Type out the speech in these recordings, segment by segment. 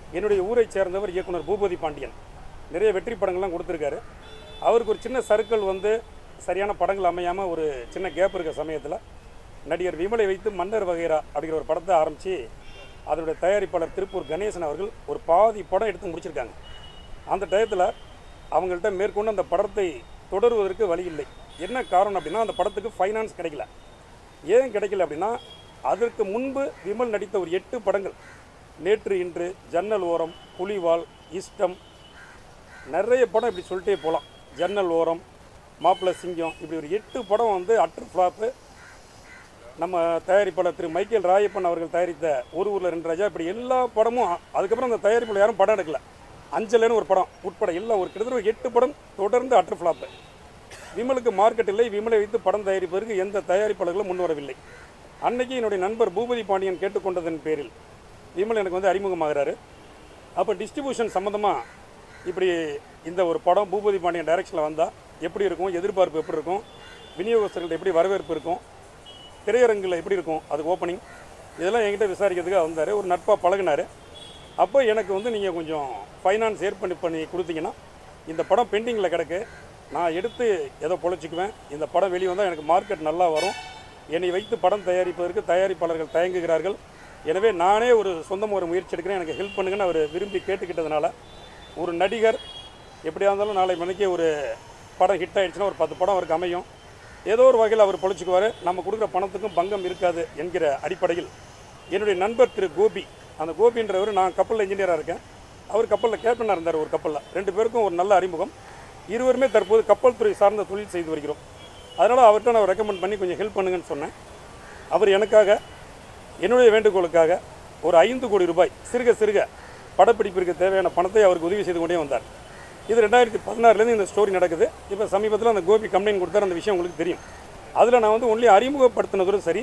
என்னுடைய ஊரை சேர்ந்தவர் இயக்குனர் பூபதி பாண்டியன் நிறைய வெற்றி படங்கள்லாம் கொடுத்துருக்காரு அவருக்கு ஒரு சின்ன சர்க்கிள் வந்து சரியான படங்கள் அமையாமல் ஒரு சின்ன கேப் இருக்க சமயத்தில் நடிகர் விமலை வைத்து மன்னர் வகைரா அப்படிங்கிற ஒரு படத்தை ஆரம்பித்து அதனுடைய தயாரிப்பாளர் திருப்பூர் கணேசன் அவர்கள் ஒரு பாதி படம் எடுத்து முடிச்சிருக்காங்க அந்த டயத்தில் அவங்கள்ட்ட மேற்கொண்டு அந்த படத்தை தொடருவதற்கு வழி இல்லை என்ன காரணம் அப்படின்னா அந்த படத்துக்கு ஃபைனான்ஸ் கிடைக்கல ஏன் கிடைக்கல அப்படின்னா அதற்கு முன்பு விமல் நடித்த ஒரு எட்டு படங்கள் நேற்று இன்று ஜன்னல் ஓரம் புலிவால் இஷ்டம் நிறைய படம் இப்படி சொல்லிட்டே போகலாம் ஜன்னல் ஓரம் மாப்பிள்ளை சிங்கம் இப்படி ஒரு எட்டு படம் வந்து அட்ரு ஃப்ளாப்பு நம்ம தயாரிப்பாளர் திரு மைக்கேல் ராயப்பன் அவர்கள் தயாரித்த ஒரு ஊரில் ரெண்டு ராஜா இப்படி எல்லா படமும் அதுக்கப்புறம் அந்த தயாரிப்பில் யாரும் படம் எடுக்கல அஞ்சலன்னு ஒரு படம் உட்பட எல்லாம் ஒரு கிட்டத்தட்ட ஒரு எட்டு படம் தொடர்ந்து அட்ரு ஃப்ளாப்பு விமலுக்கு மார்க்கெட் இல்லை விமலை வைத்து படம் தயாரிப்பதற்கு எந்த தயாரிப்பாளர்களும் முன்வரவில்லை அன்னைக்கு என்னுடைய நண்பர் பூபதி பாண்டியன் கேட்டுக்கொண்டதன் பேரில் விமல் எனக்கு வந்து அறிமுகமாகிறாரு அப்போ டிஸ்ட்ரிபியூஷன் சம்மந்தமாக இப்படி இந்த ஒரு படம் பூபதி பாண்டியன் டைரக்ஷனில் வந்தால் எப்படி இருக்கும் எதிர்பார்ப்பு எப்படி இருக்கும் விநியோகஸ்தர்கள்ட்ட எப்படி வரவேற்பு இருக்கும் திரையரங்கில் எப்படி இருக்கும் அதுக்கு ஓப்பனிங் இதெல்லாம் என்கிட்ட விசாரிக்கிறதுக்காக வந்தார் ஒரு நட்பாக பழகினார் அப்போ எனக்கு வந்து நீங்கள் கொஞ்சம் ஃபைனான்ஸ் ஏற்பண்ணி பண்ணி கொடுத்தீங்கன்னா இந்த படம் பெண்டிங்கில் கிடக்கு நான் எடுத்து ஏதோ பொழைச்சிக்குவேன் இந்த படம் வெளியே வந்தால் எனக்கு மார்க்கெட் நல்லா வரும் என்னை வைத்து படம் தயாரிப்பதற்கு தயாரிப்பாளர்கள் தயங்குகிறார்கள் எனவே நானே ஒரு சொந்தமாக ஒரு முயற்சி எடுக்கிறேன் எனக்கு ஹெல்ப் பண்ணுங்கன்னு அவர் விரும்பி கேட்டுக்கிட்டதுனால ஒரு நடிகர் எப்படியா இருந்தாலும் நாளை மணிக்கு ஒரு படம் ஹிட் ஆயிடுச்சுன்னா ஒரு பத்து படம் அவருக்கு அமையும் ஏதோ ஒரு வகையில் அவர் பொழைச்சிக்குவார் நம்ம கொடுக்குற பணத்துக்கும் பங்கம் இருக்காது என்கிற அடிப்படையில் என்னுடைய நண்பர் திரு கோபி அந்த கோபின்றவர் நான் கப்பலில் இன்ஜினியராக இருக்கேன் அவர் கப்பலில் கேப்டனாக இருந்தார் ஒரு கப்பலில் ரெண்டு பேருக்கும் ஒரு நல்ல அறிமுகம் இருவருமே தற்போது கப்பல் துறை சார்ந்த தொழில் செய்து வருகிறோம் அதனால் அவர்கிட்ட நான் ரெக்கமெண்ட் பண்ணி கொஞ்சம் ஹெல்ப் பண்ணுங்கன்னு சொன்னேன் அவர் எனக்காக என்னுடைய வேண்டுகோளுக்காக ஒரு ஐந்து கோடி ரூபாய் சிறுக சிறுக படப்பிடிப்பிற்கு தேவையான பணத்தை அவருக்கு உதவி செய்து கொண்டே வந்தார் இது ரெண்டாயிரத்தி பதினாறுலேருந்து இந்த ஸ்டோரி நடக்குது இப்போ சமீபத்தில் அந்த கோபி கம்ப்ளைண்ட் கொடுத்தாரு அந்த விஷயம் உங்களுக்கு தெரியும் அதில் நான் வந்து ஒன்லி அறிமுகப்படுத்தினதோடு சரி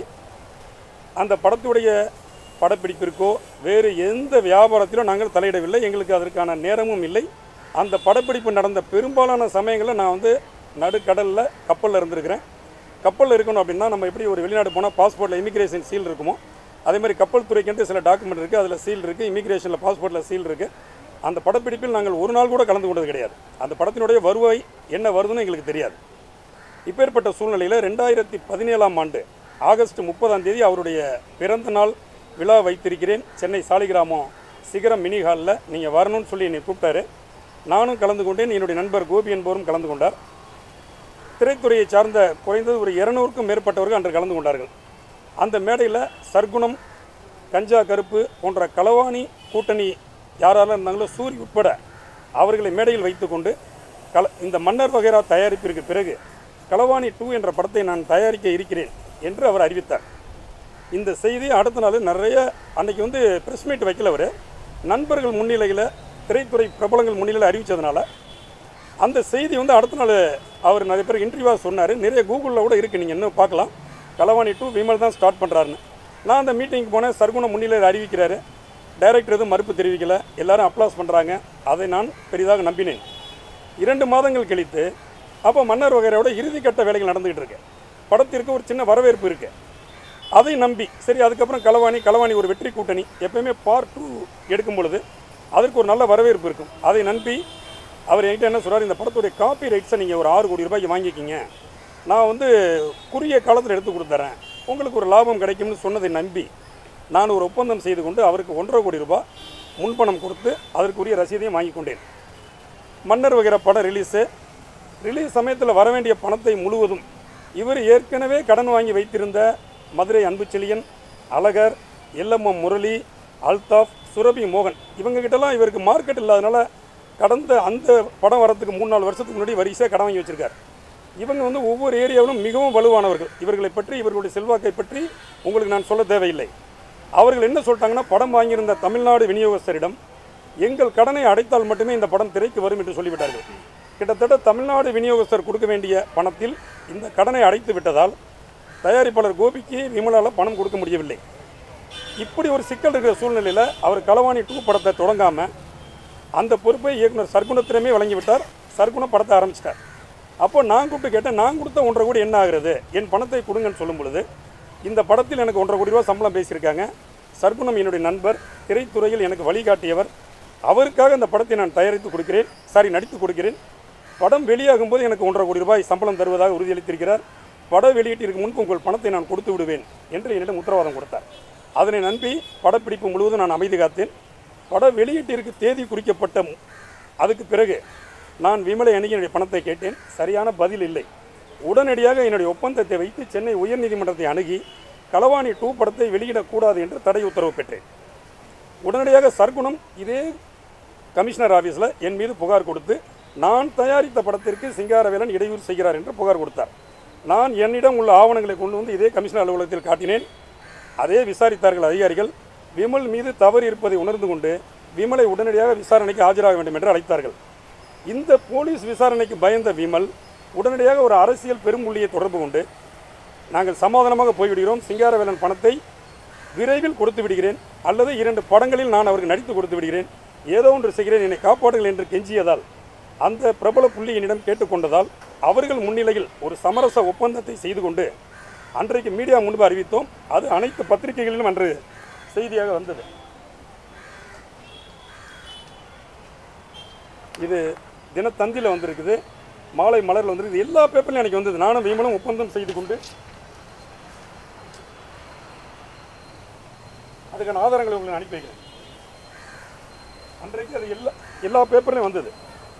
அந்த படத்துடைய படப்பிடிப்பிற்கோ வேறு எந்த வியாபாரத்திலும் நாங்கள் தலையிடவில்லை எங்களுக்கு அதற்கான நேரமும் இல்லை அந்த படப்பிடிப்பு நடந்த பெரும்பாலான சமயங்களில் நான் வந்து நடுக்கடலில் கப்பலில் இருந்திருக்கிறேன் கப்பலில் இருக்கணும் அப்படின்னா நம்ம எப்படி ஒரு வெளிநாடு போனால் பாஸ்போர்ட்டில் இமிக்ரேஷன் சீல் இருக்குமோ அதே மாதிரி கப்பல் துறைக்கென்று சில டாக்குமெண்ட் இருக்குது அதில் சீல் இருக்குது இமிக்ரேஷனில் பாஸ்போர்ட்டில் சீல் இருக்குது அந்த படப்பிடிப்பில் நாங்கள் ஒரு நாள் கூட கலந்து கொண்டது கிடையாது அந்த படத்தினுடைய வருவாய் என்ன வருதுன்னு எங்களுக்கு தெரியாது இப்பேற்பட்ட சூழ்நிலையில் ரெண்டாயிரத்தி பதினேழாம் ஆண்டு ஆகஸ்ட் முப்பதாம் தேதி அவருடைய பிறந்த நாள் விழா வைத்திருக்கிறேன் சென்னை சாலிகிராமம் சிகரம் மினி ஹாலில் நீங்கள் வரணும்னு சொல்லி என்னை கூப்பிட்டாரு நானும் கலந்து கொண்டேன் என்னுடைய நண்பர் கோபி என்பவரும் கலந்து கொண்டார் திரைத்துறையை சார்ந்த குறைந்தது ஒரு இருநூறுக்கும் மேற்பட்டவர்கள் அன்று கலந்து கொண்டார்கள் அந்த மேடையில் சர்க்குணம் கஞ்சா கருப்பு போன்ற களவாணி கூட்டணி யாரெல்லாம் இருந்தாங்களோ சூரி உட்பட அவர்களை மேடையில் வைத்துக்கொண்டு கல இந்த மன்னர் வகைரா தயாரிப்பிற்கு பிறகு களவாணி டூ என்ற படத்தை நான் தயாரிக்க இருக்கிறேன் என்று அவர் அறிவித்தார் இந்த செய்தி அடுத்த நாள் நிறைய அன்னைக்கு வந்து ப்ரெஸ் மீட் வைக்கல அவர் நண்பர்கள் முன்னிலையில் திரைத்துறை பிரபலங்கள் முன்னிலையில் அறிவித்ததுனால அந்த செய்தி வந்து அடுத்த நாள் அவர் நிறைய பேர் இன்டர்வியூவாக சொன்னார் நிறைய கூகுளில் கூட இருக்குது நீங்கள் இன்னும் பார்க்கலாம் களவாணி டூ விமல் தான் ஸ்டார்ட் பண்ணுறாருன்னு நான் அந்த மீட்டிங்க்கு போனேன் சர்க்குண முன்னிலையில் அறிவிக்கிறாரு டைரக்டர் எதுவும் மறுப்பு தெரிவிக்கலை எல்லாரும் அப்ளாஸ் பண்ணுறாங்க அதை நான் பெரிதாக நம்பினேன் இரண்டு மாதங்கள் கழித்து அப்போ மன்னர் வகையோட இறுதிக்கட்ட வேலைகள் நடந்துகிட்டு இருக்கு படத்திற்கு ஒரு சின்ன வரவேற்பு இருக்குது அதை நம்பி சரி அதுக்கப்புறம் களவாணி களவாணி ஒரு வெற்றி கூட்டணி எப்பயுமே பார்ட் டூ எடுக்கும் பொழுது அதற்கு ஒரு நல்ல வரவேற்பு இருக்கும் அதை நம்பி அவர் என்கிட்ட என்ன சொல்றாரு இந்த படத்துடைய காப்பி ரைட்ஸை நீங்கள் ஒரு ஆறு கோடி ரூபாய்க்கு வாங்கிக்கிங்க நான் வந்து குறுகிய காலத்தில் எடுத்து கொடுத்துறேன் உங்களுக்கு ஒரு லாபம் கிடைக்கும்னு சொன்னதை நம்பி நான் ஒரு ஒப்பந்தம் செய்து கொண்டு அவருக்கு ஒன்றரை கோடி ரூபாய் முன்பணம் கொடுத்து அதற்குரிய ரசீதையும் வாங்கி கொண்டேன் மன்னர் வகிற படம் ரிலீஸு ரிலீஸ் சமயத்தில் வர வேண்டிய பணத்தை முழுவதும் இவர் ஏற்கனவே கடன் வாங்கி வைத்திருந்த மதுரை அன்புச்செழியன் அழகர் எல்எம்எம் முரளி அல்தாஃப் சுரபி மோகன் இவங்க கிட்டலாம் இவருக்கு மார்க்கெட் இல்லாதனால கடந்த அந்த படம் வரத்துக்கு மூணு நாலு வருஷத்துக்கு முன்னாடி வரிசையாக கடன் வாங்கி வச்சிருக்காரு இவங்க வந்து ஒவ்வொரு ஏரியாவிலும் மிகவும் வலுவானவர்கள் இவர்களை பற்றி இவர்களுடைய செல்வாக்கை பற்றி உங்களுக்கு நான் சொல்ல தேவையில்லை அவர்கள் என்ன சொல்லிட்டாங்கன்னா படம் வாங்கியிருந்த தமிழ்நாடு விநியோகஸ்தரிடம் எங்கள் கடனை அடைத்தால் மட்டுமே இந்த படம் திரைக்கு வரும் என்று சொல்லிவிட்டார்கள் கிட்டத்தட்ட தமிழ்நாடு விநியோகஸ்தர் கொடுக்க வேண்டிய பணத்தில் இந்த கடனை அடைத்து விட்டதால் தயாரிப்பாளர் கோபிக்கு விமலால் பணம் கொடுக்க முடியவில்லை இப்படி ஒரு சிக்கல் இருக்கிற சூழ்நிலையில் அவர் களவாணி டூ படத்தை தொடங்காமல் அந்த பொறுப்பை இயக்குனர் சர்க்குணத்திடமே வழங்கிவிட்டார் சர்க்குணம் படத்தை ஆரம்பிச்சிட்டார் அப்போ நான் கூப்பிட்டு கேட்டேன் நான் கொடுத்த ஒன்றரை கோடி என்ன ஆகுறது என் பணத்தை கொடுங்கன்னு சொல்லும் பொழுது இந்த படத்தில் எனக்கு ஒன்றரை கோடி ரூபா சம்பளம் பேசியிருக்காங்க சர்க்குணம் என்னுடைய நண்பர் திரைத்துறையில் எனக்கு வழிகாட்டியவர் அவருக்காக இந்த படத்தை நான் தயாரித்து கொடுக்கிறேன் சாரி நடித்து கொடுக்கிறேன் படம் வெளியாகும் போது எனக்கு ஒன்றரை கோடி ரூபாய் சம்பளம் தருவதாக உறுதியளித்திருக்கிறார் பட வெளியீட்டிற்கு முன்பு உங்கள் பணத்தை நான் கொடுத்து விடுவேன் என்று என்னிடம் உத்தரவாதம் கொடுத்தார் அதனை நம்பி படப்பிடிப்பு முழுவதும் நான் அமைதி காத்தேன் பட வெளியீட்டிற்கு தேதி குறிக்கப்பட்ட மு- அதுக்கு பிறகு நான் விமலை அணுகி என்னுடைய பணத்தை கேட்டேன் சரியான பதில் இல்லை உடனடியாக என்னுடைய ஒப்பந்தத்தை வைத்து சென்னை உயர்நீதிமன்றத்தை அணுகி களவாணி டூ படத்தை வெளியிடக்கூடாது என்று தடை உத்தரவு பெற்றேன் உடனடியாக சர்க்குணம் இதே கமிஷனர் ஆஃபீஸில் என் மீது புகார் கொடுத்து நான் தயாரித்த படத்திற்கு சிங்காரவேலன் இடையூறு செய்கிறார் என்று புகார் கொடுத்தார் நான் என்னிடம் உள்ள ஆவணங்களை கொண்டு வந்து இதே கமிஷனர் அலுவலகத்தில் காட்டினேன் அதே விசாரித்தார்கள் அதிகாரிகள் விமல் மீது தவறு இருப்பதை உணர்ந்து கொண்டு விமலை உடனடியாக விசாரணைக்கு ஆஜராக வேண்டும் என்று அழைத்தார்கள் இந்த போலீஸ் விசாரணைக்கு பயந்த விமல் உடனடியாக ஒரு அரசியல் பெரும்புள்ளியை தொடர்பு கொண்டு நாங்கள் சமாதானமாக போய்விடுகிறோம் சிங்காரவேலன் பணத்தை விரைவில் கொடுத்து விடுகிறேன் அல்லது இரண்டு படங்களில் நான் அவருக்கு நடித்து கொடுத்து விடுகிறேன் ஏதோ ஒன்று செய்கிறேன் என்னை காப்பாடுங்கள் என்று கெஞ்சியதால் அந்த பிரபல புள்ளி என்னிடம் கேட்டுக்கொண்டதால் அவர்கள் முன்னிலையில் ஒரு சமரச ஒப்பந்தத்தை செய்து கொண்டு அன்றைக்கு மீடியா முன்பு அறிவித்தோம் அது அனைத்து பத்திரிகைகளிலும் அன்று செய்தியாக வந்தது இது தினத்தந்தியில் வந்திருக்குது மாலை மலரில் வந்திருக்குது எல்லா பேப்பர்லையும் எனக்கு வந்தது நானும் வீமலும் ஒப்பந்தம் செய்து கொண்டு அதுக்கான ஆதாரங்களை உங்களுக்கு அனுப்பி வைக்கிறேன் அன்றைக்கு அது எல்லா எல்லா பேப்பர்லையும் வந்தது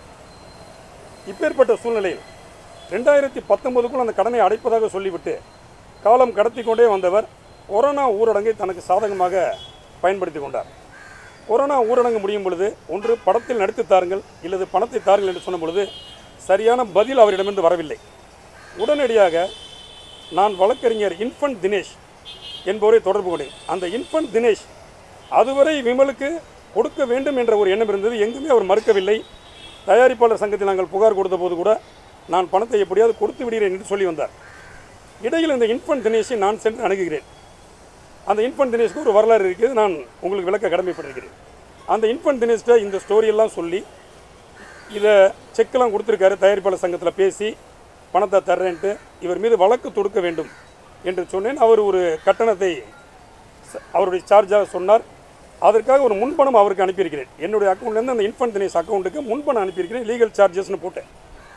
இப்பேற்பட்ட சூழ்நிலையில் ரெண்டாயிரத்தி பத்தொன்பதுக்குள் அந்த கடனை அடைப்பதாக சொல்லிவிட்டு காலம் கடத்தி கொண்டே வந்தவர் கொரோனா ஊரடங்கை தனக்கு சாதகமாக பயன்படுத்தி கொண்டார் கொரோனா ஊரடங்கு முடியும் பொழுது ஒன்று படத்தில் நடித்து தாருங்கள் இல்லது பணத்தை தாருங்கள் என்று சொன்ன பொழுது சரியான பதில் அவரிடமிருந்து வரவில்லை உடனடியாக நான் வழக்கறிஞர் இன்ஃபன்ட் தினேஷ் என்பவரை தொடர்பு கொண்டேன் அந்த இன்ஃபன்ட் தினேஷ் அதுவரை விமலுக்கு கொடுக்க வேண்டும் என்ற ஒரு எண்ணம் இருந்தது எங்குமே அவர் மறுக்கவில்லை தயாரிப்பாளர் சங்கத்தில் நாங்கள் புகார் கொடுத்த போது கூட நான் பணத்தை எப்படியாவது கொடுத்து விடுகிறேன் என்று சொல்லி வந்தார் இடையில் இந்த இன்ஃபன்ட் தினேஷை நான் சென்று அணுகுகிறேன் அந்த இன்ஃபன்ட் தினேஷ்க்கு ஒரு வரலாறு இருக்குது நான் உங்களுக்கு விளக்க கடமைப்பட்டிருக்கிறேன் அந்த இன்ஃபன்ட் தினேஷ்ட இந்த ஸ்டோரியெல்லாம் சொல்லி இதை செக்கெல்லாம் கொடுத்துருக்காரு தயாரிப்பாளர் சங்கத்தில் பேசி பணத்தை தர்றேன்ட்டு இவர் மீது வழக்கு தொடுக்க வேண்டும் என்று சொன்னேன் அவர் ஒரு கட்டணத்தை ச- அவருடைய சார்ஜாக சொன்னார் அதற்காக ஒரு முன்பணம் அவருக்கு அனுப்பியிருக்கிறேன் என்னுடைய அக்கௌண்ட்லேருந்து அந்த இன்ஃபன்ட் தினேஷ் அக்கௌண்ட்டுக்கு முன்பணம் அனுப்பியிருக்கிறேன் லீகல் சார்ஜஸ்னு போட்டேன்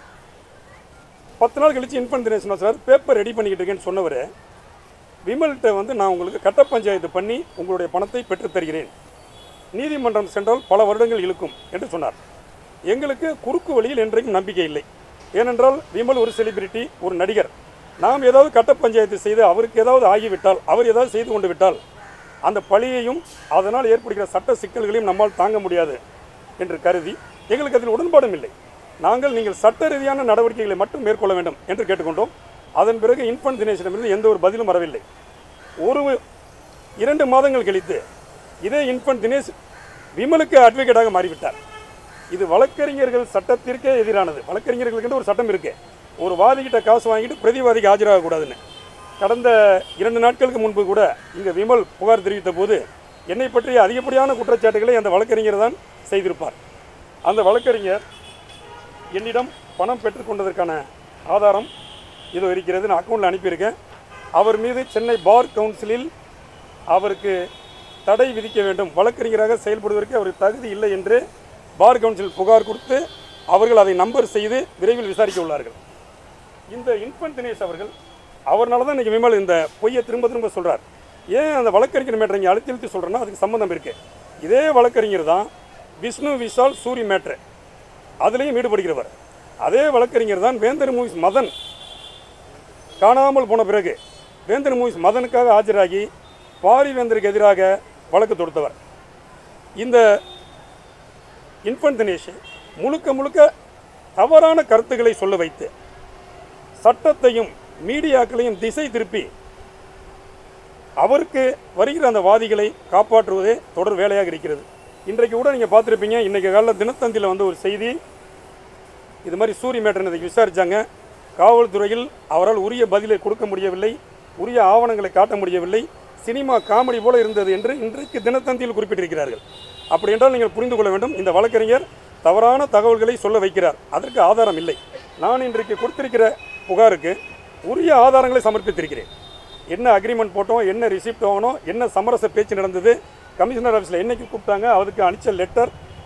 பத்து நாள் கழிச்சு infant Dinesh sir paper ready பண்ணிக்கிட்டு இருக்கேன்னு சொன்னவர் விமல்கிட்ட வந்து நான் உங்களுக்கு கட்ட பஞ்சாயத்து பண்ணி உங்களுடைய பணத்தை பெற்றுத் தருகிறேன் நீதிமன்றம் சென்றால் பல வருடங்கள் இழுக்கும் என்று சொன்னார் எங்களுக்கு குறுக்கு வழியில் என்றைக்கும் நம்பிக்கை இல்லை ஏனென்றால் விமல் ஒரு செலிபிரிட்டி ஒரு நடிகர் நாம் ஏதாவது கட்ட பஞ்சாயத்து செய்து அவருக்கு ஏதாவது ஆகிவிட்டால் அவர் ஏதாவது செய்து கொண்டு விட்டால் அந்த பழியையும் அதனால் ஏற்படுகிற சட்ட சிக்கல்களையும் நம்மால் தாங்க முடியாது என்று கருதி எங்களுக்கு அதில் உடன்பாடும் இல்லை நாங்கள் நீங்கள் சட்ட ரீதியான நடவடிக்கைகளை மட்டும் மேற்கொள்ள வேண்டும் என்று கேட்டுக்கொண்டோம் அதன் பிறகு இன்ஃபன்ட் தினேஷிடமிருந்து எந்த ஒரு பதிலும் வரவில்லை ஒரு இரண்டு மாதங்கள் கழித்து இதே இன்ஃபன்ட் தினேஷ் விமலுக்கு அட்வொகேட்டாக மாறிவிட்டார் இது வழக்கறிஞர்கள் சட்டத்திற்கே எதிரானது வழக்கறிஞர்களுக்கு ஒரு சட்டம் இருக்கு ஒரு வாதிகிட்ட காசு வாங்கிட்டு பிரதிவாதிக்கு ஆஜராகக்கூடாதுன்னு கடந்த இரண்டு நாட்களுக்கு முன்பு கூட இங்கே விமல் புகார் தெரிவித்த போது என்னை பற்றிய அதிகப்படியான குற்றச்சாட்டுகளை அந்த வழக்கறிஞர் தான் செய்திருப்பார் அந்த வழக்கறிஞர் என்னிடம் பணம் பெற்றுக்கொண்டதற்கான ஆதாரம் இதோ இருக்கிறது நான் அக்கௌண்ட்டில் அனுப்பியிருக்கேன் அவர் மீது சென்னை பார் கவுன்சிலில் அவருக்கு தடை விதிக்க வேண்டும் வழக்கறிஞராக செயல்படுவதற்கு அவருக்கு தகுதி இல்லை என்று பார் கவுன்சில் புகார் கொடுத்து அவர்கள் அதை நம்பர் செய்து விரைவில் விசாரிக்க உள்ளார்கள் இந்த இன்ஃபன்ட் தினேஷ் அவர்கள் அவர்னால தான் இன்றைக்கி விமல் இந்த பொய்யை திரும்ப திரும்ப சொல்கிறார் ஏன் அந்த வழக்கறிஞர் மேட்டர் இங்கே அழுத்தி அழுத்தி சொல்கிறேன்னா அதுக்கு சம்மந்தம் இருக்குது இதே வழக்கறிஞர் தான் விஷ்ணு விஷால் சூரி மேட்ரு அதுலேயும் ஈடுபடுகிறவர் அதே வழக்கறிஞர் தான் வேந்தர் மூவிஸ் மதன் காணாமல் போன பிறகு வேந்தர் மூவிஸ் மதனுக்காக ஆஜராகி பாரிவேந்தருக்கு எதிராக வழக்கு தொடுத்தவர் இந்த இன்ஃபன்ட் தினேஷ் முழுக்க முழுக்க தவறான கருத்துக்களை சொல்ல வைத்து சட்டத்தையும் மீடியாக்களையும் திசை திருப்பி அவருக்கு வருகிற அந்த வாதிகளை காப்பாற்றுவதே தொடர் வேலையாக இருக்கிறது இன்றைக்கு கூட நீங்கள் பார்த்துருப்பீங்க இன்றைக்கு காலையில் தினத்தந்தியில் வந்து ஒரு செய்தி இது மாதிரி சூரிய மேட்டர் இதை விசாரித்தாங்க காவல்துறையில் அவரால் உரிய பதிலை கொடுக்க முடியவில்லை உரிய ஆவணங்களை காட்ட முடியவில்லை சினிமா காமெடி போல இருந்தது என்று இன்றைக்கு தினத்தந்தியில் குறிப்பிட்டிருக்கிறார்கள் அப்படி என்றால் நீங்கள் புரிந்து கொள்ள வேண்டும் இந்த வழக்கறிஞர் தவறான தகவல்களை சொல்ல வைக்கிறார் அதற்கு ஆதாரம் இல்லை நான் இன்றைக்கு கொடுத்திருக்கிற புகாருக்கு உரிய ஆதாரங்களை சமர்ப்பித்திருக்கிறேன் என்ன அக்ரிமெண்ட் போட்டோம் என்ன ரிசிப்ட் வாங்கினோம் என்ன சமரச பேச்சு நடந்தது கமிஷனர் ஆஃபீஸில் என்னைக்கு கூப்பிட்டாங்க அதுக்கு அனுப்பிச்ச லெட்டர்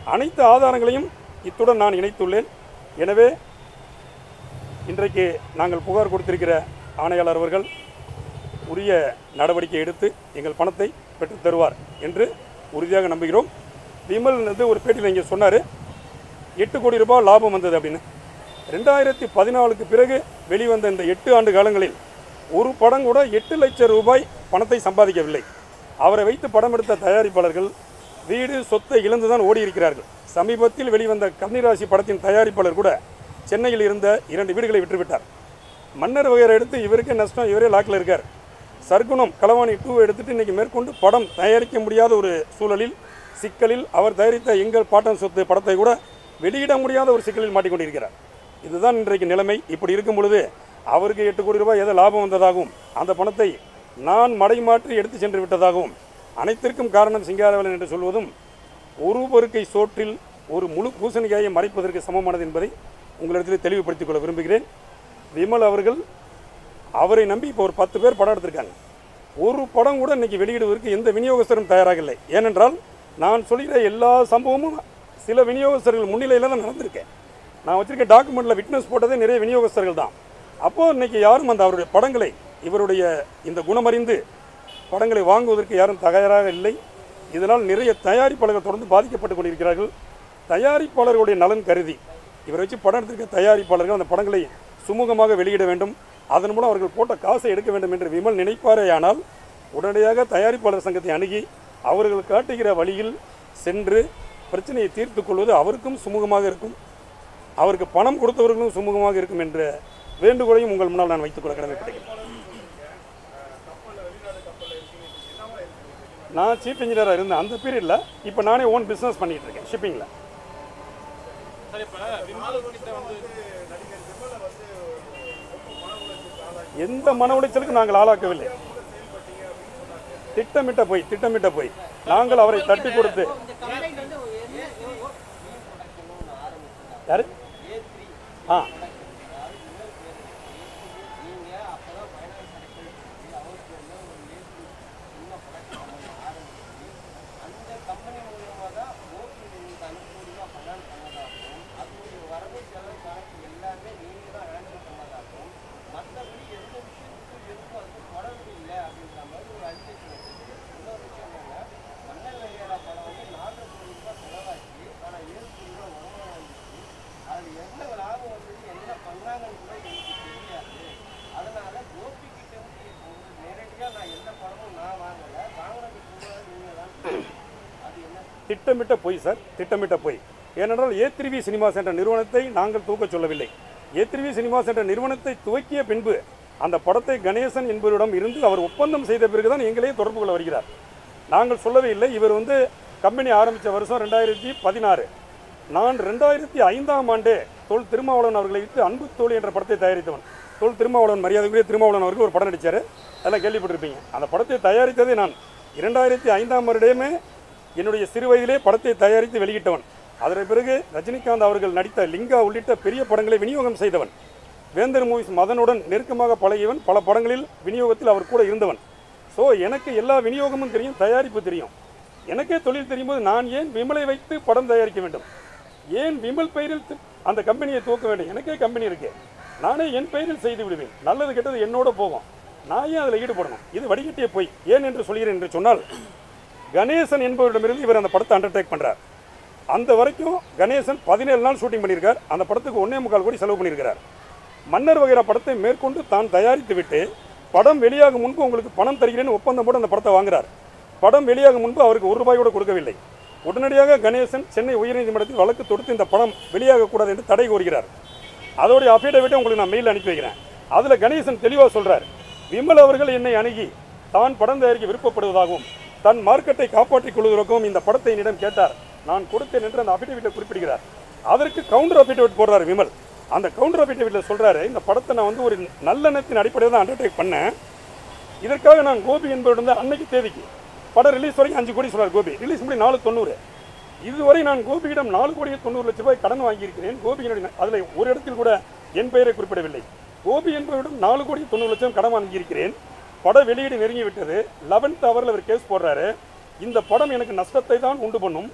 அனைத்து ஆதாரங்களையும் இத்துடன் நான் இணைத்துள்ளேன் எனவே இன்றைக்கு நாங்கள் புகார் கொடுத்திருக்கிற ஆணையாளர் அவர்கள் உரிய நடவடிக்கை எடுத்து எங்கள் பணத்தை பெற்றுத் தருவார் என்று உறுதியாக நம்புகிறோம் விமல் வந்து ஒரு பேட்டியில் இங்கே சொன்னார் எட்டு கோடி ரூபாய் லாபம் வந்தது அப்படின்னு ரெண்டாயிரத்தி பதினாலுக்கு பிறகு வெளிவந்த இந்த எட்டு ஆண்டு காலங்களில் ஒரு படம் கூட எட்டு லட்சம் ரூபாய் பணத்தை சம்பாதிக்கவில்லை அவரை வைத்து படம் எடுத்த தயாரிப்பாளர்கள் வீடு சொத்தை இழந்து தான் ஓடி இருக்கிறார்கள் சமீபத்தில் வெளிவந்த கன்னிராசி படத்தின் தயாரிப்பாளர் கூட சென்னையில் இருந்த இரண்டு வீடுகளை விற்றுவிட்டார் மன்னர் வகையரை எடுத்து இவருக்கே நஷ்டம் இவரே லாக்கில் இருக்கார் சர்க்குணம் களவாணி டூ எடுத்துட்டு இன்னைக்கு மேற்கொண்டு படம் தயாரிக்க முடியாத ஒரு சூழலில் சிக்கலில் அவர் தயாரித்த எங்கள் பாட்டன் சொத்து படத்தை கூட வெளியிட முடியாத ஒரு சிக்கலில் மாட்டிக்கொண்டிருக்கிறார் இதுதான் இன்றைக்கு நிலைமை இப்படி இருக்கும் பொழுது அவருக்கு எட்டு கோடி ரூபாய் ஏதோ லாபம் வந்ததாகவும் அந்த பணத்தை நான் மடைமாற்றி எடுத்து சென்று விட்டதாகவும் அனைத்திற்கும் காரணம் சிங்காரவேலன் என்று சொல்வதும் ஒரு பொறுக்கை சோற்றில் ஒரு முழு பூசணிக்காயை மறைப்பதற்கு சமமானது என்பதை உங்களிடத்தில் தெளிவுபடுத்திக் கொள்ள விரும்புகிறேன் விமல் அவர்கள் அவரை நம்பி இப்போ ஒரு பத்து பேர் படம் எடுத்திருக்காங்க ஒரு படம் கூட இன்னைக்கு வெளியிடுவதற்கு எந்த விநியோகஸ்தரும் தயாராக இல்லை ஏனென்றால் நான் சொல்கிற எல்லா சம்பவமும் சில விநியோகஸ்தர்கள் முன்னிலையில் தான் நடந்திருக்கேன் நான் வச்சிருக்க டாக்குமெண்ட்டில் விட்னஸ் போட்டதே நிறைய விநியோகஸ்தர்கள் தான் அப்போது இன்னைக்கு யாரும் அந்த அவருடைய படங்களை இவருடைய இந்த குணமறிந்து படங்களை வாங்குவதற்கு யாரும் தயாராக இல்லை இதனால் நிறைய தயாரிப்பாளர்கள் தொடர்ந்து பாதிக்கப்பட்டு கொண்டிருக்கிறார்கள் தயாரிப்பாளர்களுடைய நலன் கருதி இவரை வச்சு படம் எடுத்திருக்க தயாரிப்பாளர்கள் அந்த படங்களை சுமூகமாக வெளியிட வேண்டும் அதன் மூலம் அவர்கள் போட்ட காசை எடுக்க வேண்டும் என்று விமல் நினைப்பாரேயானால் உடனடியாக தயாரிப்பாளர் சங்கத்தை அணுகி அவர்கள் காட்டுகிற வழியில் சென்று பிரச்சனையை தீர்த்து கொள்வது அவருக்கும் சுமூகமாக இருக்கும் அவருக்கு பணம் கொடுத்தவர்களும் சுமூகமாக இருக்கும் என்ற வேண்டுகோளையும் உங்கள் முன்னால் நான் வைத்துக் கொள்ள கடமைப்பட்டேன் நான் சீஃப் இன்ஜினியராக இருந்தேன் அந்த பீரியடில் இப்போ நானே ஓன் பிஸ்னஸ் பண்ணிட்டு இருக்கேன் ஷிப்பிங்கில் சார் இப்ப விமல் கிட்ட வந்து எந்த மன உளைச்சலுக்கும் நாங்கள் ஆளாக்கவில்லை திட்டமிட்ட போய் திட்டமிட்ட போய் நாங்கள் அவரை தட்டி கொடுத்து யாரு ஆ திட்டமிட்ட பொய் சார் திட்டமிட்ட பொய் ஏனென்றால் ஏத்ரிவி சினிமாஸ் என்ற நிறுவனத்தை நாங்கள் தூக்கச் சொல்லவில்லை ஏத்ரிவி சினிமாஸ் என்ற நிறுவனத்தை துவக்கிய பின்பு அந்த படத்தை கணேசன் என்பவரிடம் இருந்து அவர் ஒப்பந்தம் செய்த பிறகுதான் எங்களையே தொடர்பு கொள்ள வருகிறார் நாங்கள் சொல்லவே இல்லை இவர் வந்து கம்பெனி ஆரம்பித்த வருஷம் ரெண்டாயிரத்தி பதினாறு நான் ரெண்டாயிரத்தி ஐந்தாம் ஆண்டு தொல் திருமாவளவன் அவர்களை வைத்து அன்பு தோழி என்ற படத்தை தயாரித்தவன் தொல் திருமாவளவன் மரியாதைக்குரிய திருமாவளவன் அவர்கள் ஒரு படம் நடித்தார் அதெல்லாம் கேள்விப்பட்டிருப்பீங்க அந்த படத்தை தயாரித்ததே நான் இரண்டாயிரத்தி ஐந்தாம் வருடமே என்னுடைய சிறு வயதிலே படத்தை தயாரித்து வெளியிட்டவன் அதற்கு பிறகு ரஜினிகாந்த் அவர்கள் நடித்த லிங்கா உள்ளிட்ட பெரிய படங்களை விநியோகம் செய்தவன் வேந்தர் மூவிஸ் மதனுடன் நெருக்கமாக பழகியவன் பல படங்களில் விநியோகத்தில் அவர் கூட இருந்தவன் ஸோ எனக்கு எல்லா விநியோகமும் தெரியும் தயாரிப்பு தெரியும் எனக்கே தொழில் தெரியும்போது நான் ஏன் விமலை வைத்து படம் தயாரிக்க வேண்டும் ஏன் விமல் பெயரில் தி- அந்த கம்பெனியை துவக்க வேண்டும் எனக்கே கம்பெனி இருக்கு நானே என் பெயரில் செய்து விடுவேன் நல்லது கெட்டது என்னோட போகும் நான் ஏன் அதில் ஈடுபடணும் இது வடிகட்டிய போய் ஏன் என்று சொல்கிறேன் என்று சொன்னால் கணேசன் என்பவரிடமிருந்து இவர் அந்த படத்தை அண்டர்டேக் பண்ணுறார் அந்த வரைக்கும் கணேசன் பதினேழு நாள் ஷூட்டிங் பண்ணியிருக்கார் அந்த படத்துக்கு ஒன்றே முக்கால் கோடி செலவு பண்ணியிருக்கிறார் மன்னர் வகைரா படத்தை மேற்கொண்டு தான் தயாரித்து விட்டு படம் வெளியாகும் முன்பு உங்களுக்கு பணம் தருகிறேன்னு ஒப்பந்தம் போட்டு அந்த படத்தை வாங்குறார் படம் வெளியாகும் முன்பு அவருக்கு ஒரு ரூபாய் கூட கொடுக்கவில்லை உடனடியாக கணேசன் சென்னை உயர்நீதிமன்றத்தில் வழக்கு தொடுத்து இந்த படம் வெளியாகக்கூடாது என்று தடை கோருகிறார் அதோடைய அஃபிடவிட்டை உங்களுக்கு நான் மெயில் அனுப்பி வைக்கிறேன் அதில் கணேசன் தெளிவாக சொல்றார் விமல் அவர்கள் என்னை அணுகி தான் படம் தயாரிக்க விருப்பப்படுவதாகவும் தன் மார்க்கெட்டை காப்பாற்றிக் கொள்வதற்கும் இந்த படத்தை என்னிடம் கேட்டார் நான் கொடுத்தேன் என்று அந்த அஃபிடவிட்டை குறிப்பிடுகிறார் அதற்கு கவுண்டர் அஃபிடவிட் போடுறார் விமல் அந்த கவுண்டர் அஃபிடவிட்டில் சொல்றாரு இந்த படத்தை நான் வந்து ஒரு நல்லெண்ணத்தின் அடிப்படையில் தான் அண்டர்டேக் பண்ணேன் இதற்காக நான் கோபி என்பவரிடம் தான் அன்னைக்கு தேதிக்கு படம் ரிலீஸ் வரைக்கும் அஞ்சு கோடி சொன்னார் கோபி ரிலீஸ் முடி நாலு தொண்ணூறு இதுவரை நான் கோபியிடம் நாலு கோடியே தொண்ணூறு லட்சம் ரூபாய் கடன் வாங்கியிருக்கிறேன் கோபியினுடைய அதில் ஒரு இடத்தில் கூட என் பெயரை குறிப்பிடவில்லை கோபி என்பவரிடம் நாலு கோடி தொண்ணூறு லட்சம் கடன் வாங்கியிருக்கிறேன் பட வெளியீடு நெருங்கி விட்டது லெவன்த் ஹவரில் அவர் கேஸ் போடுறாரு இந்த படம் எனக்கு நஷ்டத்தை தான் உண்டு பண்ணும்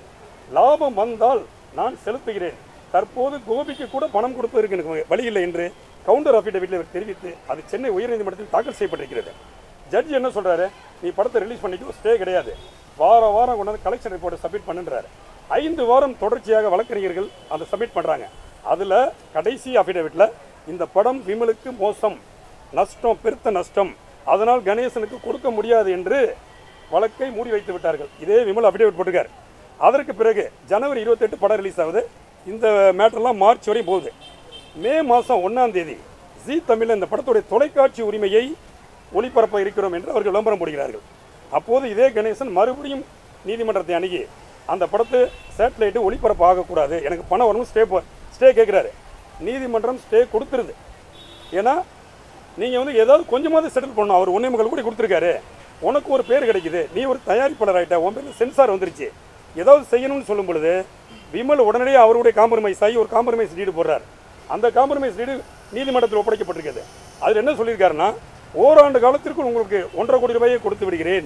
லாபம் வந்தால் நான் செலுத்துகிறேன் தற்போது கோபிக்கு கூட பணம் கொடுப்பதற்கு எனக்கு வழியில்லை என்று கவுண்டர் அஃபிடவிட்டில் இவர் தெரிவித்து அது சென்னை உயர்நீதிமன்றத்தில் தாக்கல் செய்யப்பட்டிருக்கிறது ஜட்ஜி என்ன சொல்றாரு நீ படத்தை ரிலீஸ் பண்ணிக்கோ ஸ்டே கிடையாது வாரம் வாரம் கொண்டாந்து கலெக்ஷன் ரிப்போர்ட் சப்மிட் பண்ணுன்றாரு ஐந்து வாரம் தொடர்ச்சியாக வழக்கறிஞர்கள் அதை சப்மிட் பண்றாங்க அதுல கடைசி அஃபிடவிட்ல இந்த படம் விமலுக்கு மோசம் நஷ்டம் பெருத்த நஷ்டம் அதனால் கணேசனுக்கு கொடுக்க முடியாது என்று வழக்கை மூடி வைத்து விட்டார்கள் இதே விமல் அஃபிடேவிட் போட்டிருக்காரு அதற்கு பிறகு ஜனவரி 28 படம் ரிலீஸ் ஆகுது இந்த மேட்டர்லாம் மார்ச் வரையும் போகுது மே மாதம் ஒன்றாம் தேதி ஜி தமிழில் இந்த படத்துடைய தொலைக்காட்சி உரிமையை ஒளிபரப்ப இருக்கிறோம் என்று அவர்கள் விளம்பரம் போடுகிறார்கள் அப்போது இதே கணேசன் மறுபடியும் நீதிமன்றத்தை அணுகி அந்த படத்தை சேட்டலைட்டு ஒளிபரப்பு ஆகக்கூடாது எனக்கு பணம் வரணும் ஸ்டே ஸ்டே கேட்குறாரு நீதிமன்றம் ஸ்டே கொடுத்துருது ஏன்னா நீங்கள் வந்து ஏதாவது கொஞ்சமாவது செட்டில் பண்ணணும் அவர் ஒன்றே முக்கால் கூட கொடுத்துருக்காரு உனக்கு ஒரு பேர் கிடைக்குது நீ ஒரு தயாரிப்பாளர் ஆகிட்ட உன் பேரில் சென்சார் வந்துருச்சு ஏதாவது செய்யணும்னு சொல்லும் பொழுது விமல் உடனடியே அவருடைய காம்ப்ரமைஸ் ஆகி ஒரு காம்ப்ரமைஸ் டீடு போடுறார் அந்த காம்ப்ரமைஸ் டீடு நீதிமன்றத்தில் ஒப்படைக்கப்பட்டிருக்கிறது அதில் என்ன சொல்லியிருக்காருன்னா ஓராண்டு காலத்திற்குள் உங்களுக்கு ஒன்றரை கோடி ரூபாயை கொடுத்து விடுகிறேன்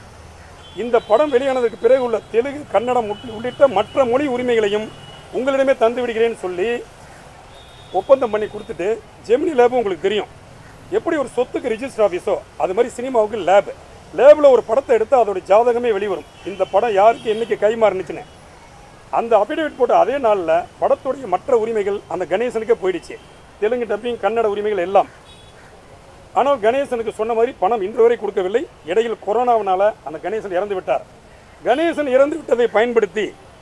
இந்த படம் வெளியானதற்கு பிறகு உள்ள தெலுங்கு கன்னடம் உட்- உள்ளிட்ட மற்ற மொழி உரிமைகளையும் உங்களிடமே தந்து விடுகிறேன்னு சொல்லி ஒப்பந்தம் பண்ணி கொடுத்துட்டு ஜெமினி லேப் உங்களுக்கு தெரியும் எப்படி ஒரு சொத்துக்கு ரிஜிஸ்டர் ஆஃபீஸோ அது மாதிரி சினிமாவுக்கு லேப் லேபில் ஒரு படத்தை எடுத்து அதோட ஜாதகமே வெளிவரும் இந்த படம் யாருக்கு என்னைக்கு கைமாறுனுச்சுன்னு அந்த அஃபிடேவிட் போட்ட அதே நாளில் படத்துடைய மற்ற உரிமைகள் அந்த கணேசனுக்கே போயிடுச்சு தெலுங்கு டப்பிங் கன்னட உரிமைகள் எல்லாம் ஆனால் கணேசனுக்கு சொன்ன மாதிரி பணம் இன்று வரை கொடுக்கவில்லை இடையில் கொரோனாவினால அந்த கணேசன் இறந்து விட்டார் கணேசன் இறந்து விட்டதை பயன்படுத்தி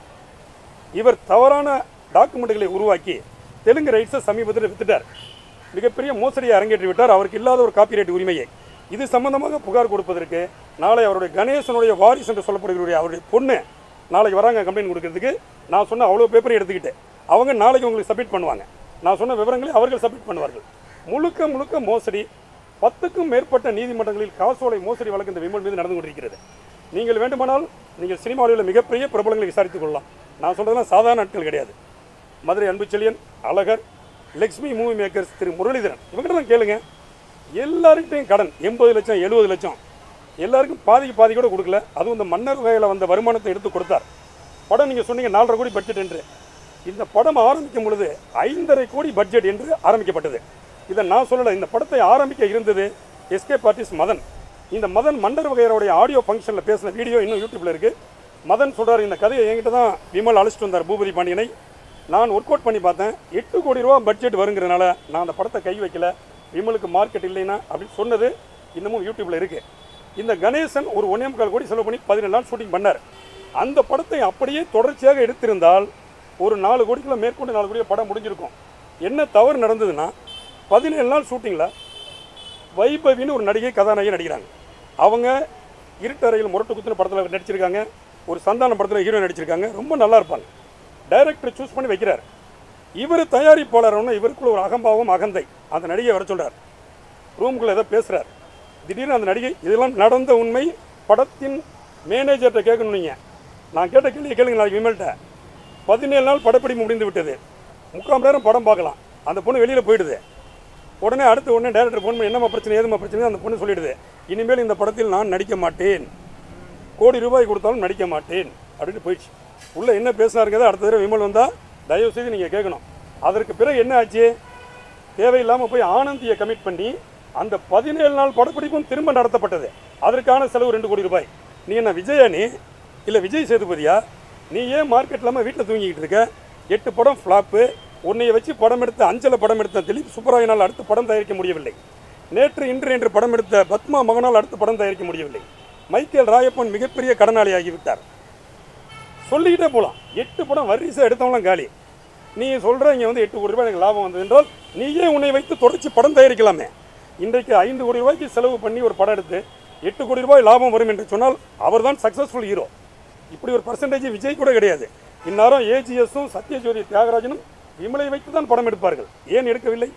இவர் தவறான டாக்குமெண்ட்டுகளை உருவாக்கி தெலுங்கு ரைட்ஸை சமீபத்தில் வித்துட்டார் மிகப்பெரிய மோசடியை அரங்கேற்றி விட்டார் அவருக்கு இல்லாத ஒரு காப்பிரைட் உரிமையை இது சம்பந்தமாக புகார் கொடுப்பதற்கு நாளை அவருடைய கணேசனுடைய வாரிசு என்று சொல்லப்படுகிற அவருடைய பொண்ணு நாளைக்கு வராங்க கம்ப்ளைண்ட் கொடுக்கறதுக்கு நான் சொன்ன அவ்வளோ பேப்பரை எடுத்துக்கிட்டு அவங்க நாளைக்கு உங்களுக்கு சப்மிட் பண்ணுவாங்க நான் சொன்ன விவரங்களை அவர்கள் சப்மிட் பண்ணுவார்கள் முழுக்க முழுக்க மோசடி பத்துக்கும் மேற்பட்ட நீதிமன்றங்களில் காசோலை மோசடி வழக்கு இந்த விமல் மீது நடந்து கொண்டிருக்கிறது நீங்கள் வேண்டுமானால் நீங்கள் சினிமாவில் உள்ள மிகப்பெரிய பிரபலங்களை விசாரித்துக் கொள்ளலாம் நான் சொல்றதெல்லாம் சாதாரண நாட்கள் கிடையாது மதுரை அன்புச்செழியன் அழகர் லக்ஷ்மி மூவி மேக்கர்ஸ் திரு முரளிதரன் இவங்ககிட்ட தான் கேளுங்க எல்லாருக்கிட்டையும் கடன் எண்பது லட்சம் எழுபது லட்சம் எல்லாருக்கும் பாதிக்கு பாதி கூட கொடுக்கல அதுவும் இந்த மன்னர் வகையில் வந்த வருமானத்தை எடுத்து கொடுத்தார் படம் நீங்கள் சொன்னீங்க நாலரை கோடி பட்ஜெட் என்று இந்த படம் ஆரம்பிக்கும் பொழுது ஐந்தரை கோடி பட்ஜெட் என்று ஆரம்பிக்கப்பட்டது இதை நான் சொல்லலை இந்த படத்தை ஆரம்பிக்க இருந்தது எஸ்கே பார்ட்டிஸ் மதன் இந்த மதன் மன்னர் வகையருடைய ஆடியோ ஃபங்க்ஷனில் பேசின வீடியோ இன்னும் யூடியூப்ல இருக்கு மதன் சொல்றாரு இந்த கதையை என்கிட்ட தான் விமல் அழைச்சிட்டு வந்தார் பூபதி பாண்டியனை நான் ஒர்க் அவுட் பண்ணி பார்த்தேன் எட்டு கோடி ரூபா பட்ஜெட் வருங்கிறனால நான் அந்த படத்தை கை வைக்கல விமலுக்கு மார்க்கெட் இல்லைன்னா அப்படின்னு சொன்னது இன்னமும் யூடியூப்ல இருக்கு இந்த கணேசன் ஒரு ஒன்னே முக்கால் கோடி செலவு பண்ணி பதினேழு நாள் ஷூட்டிங் பண்ணார் அந்த படத்தை அப்படியே தொடர்ச்சியாக எடுத்திருந்தால் ஒரு நாலு கோடிக்குள்ள மேற்கொண்டு நாலு கோடியில் படம் முடிஞ்சிருக்கும் என்ன தவறு நடந்ததுன்னா பதினேழு நாள் ஷூட்டிங்கில் வைபவின்னு ஒரு நடிகை கதாநாயகி நடிக்கிறாங்க அவங்க இருட்டறையில் முரட்டு குத்துன படத்தில் நடிச்சிருக்காங்க ஒரு சந்தானம் படத்தில் ஹீரோ நடிச்சிருக்காங்க ரொம்ப நல்லா இருப்பாங்க டைரக்டர் சூஸ் பண்ணி வைக்கிறார் இவர் தயாரிப்பாளர்னு இவருக்குள்ள ஒரு அகம்பாவம் அகந்தை அந்த நடிகை வர சொல்றார் ரூமுக்குள்ள ஏதோ பேசுறார் திடீர்னு அந்த நடிகை இதெல்லாம் நடந்த உண்மை படத்தின் மேனேஜர்கிட்ட கேட்கணும் நீங்கள் நான் கேட்ட கேள்வி கேளுங்க நாளைக்கு விமல்கிட்ட பதினேழு நாள் படப்பிடிப்பு முடிந்து விட்டது முக்கால் மணி நேரம் படம் பார்க்கலாம் அந்த பொண்ணு வெளியில் போயிடுது உடனே அடுத்து உடனே டேரக்டர் ஃபோன் பண்ணி என்னம்மா பிரச்சனை ஏதும்மா பிரச்சனை அந்த பொண்ணு சொல்லிடுது இனிமேல் இந்த படத்தில் நான் நடிக்க மாட்டேன் கோடி ரூபாய் கொடுத்தாலும் நடிக்க மாட்டேன் அப்படின்னு போயிடுச்சு உள்ள என்ன பேசினாருங்கிறத அடுத்த தடவை விமல் வந்தால் தயவு செய்து நீங்கள் கேட்கணும் அதற்கு பிறகு என்ன ஆச்சு தேவையில்லாமல் போய் ஆனந்தியை கமிட் பண்ணி அந்த பதினேழு நாள் படப்பிடிப்பும் திரும்ப நடத்தப்பட்டது அதற்கான செலவு ரெண்டு கோடி ரூபாய் நீ என்ன விஜயா நீ இல்லை விஜய் சேதுபதியா நீ ஏன் மார்க்கெட் இல்லாமல் வீட்டில் தூங்கிக்கிட்டு இருக்க எட்டு படம் ஃப்ளாப்பு உன்னைய வச்சு படம் எடுத்த அஞ்சல படம் எடுத்த திலீப் சுப்பராயனால் அடுத்து படம் தயாரிக்க முடியவில்லை நேற்று இன்று என்று படம் எடுத்த பத்மா மகனால் அடுத்து படம் தயாரிக்க முடியவில்லை மைக்கேல் ராயப்பன் மிகப்பெரிய கடனாளி ஆகிவிட்டார் சொல்லிக்கிட்டே போகலாம் எட்டு படம் வரிசை எடுத்தவங்களாம் காலி நீ சொல்கிற இங்கே வந்து எட்டு கோடி ரூபாய் எனக்கு லாபம் வந்தது என்றால் நீயே உன்னை வைத்து தொடர்ச்சி படம் தயாரிக்கலாமே இன்றைக்கு ஐந்து கோடி ரூபாய்க்கு செலவு பண்ணி ஒரு படம் எடுத்து எட்டு கோடி ரூபாய் லாபம் வரும் என்று சொன்னால் அவர்தான் சக்ஸஸ்ஃபுல் ஹீரோ இப்படி ஒரு பர்சன்டேஜ் விஜய் கூட கிடையாது இந்நேரம் ஏஜிஎஸும் சத்யஜோதி தியாகராஜனும் விமலை வைத்து தான் படம் எடுப்பார்கள் ஏன் எடுக்கவில்லை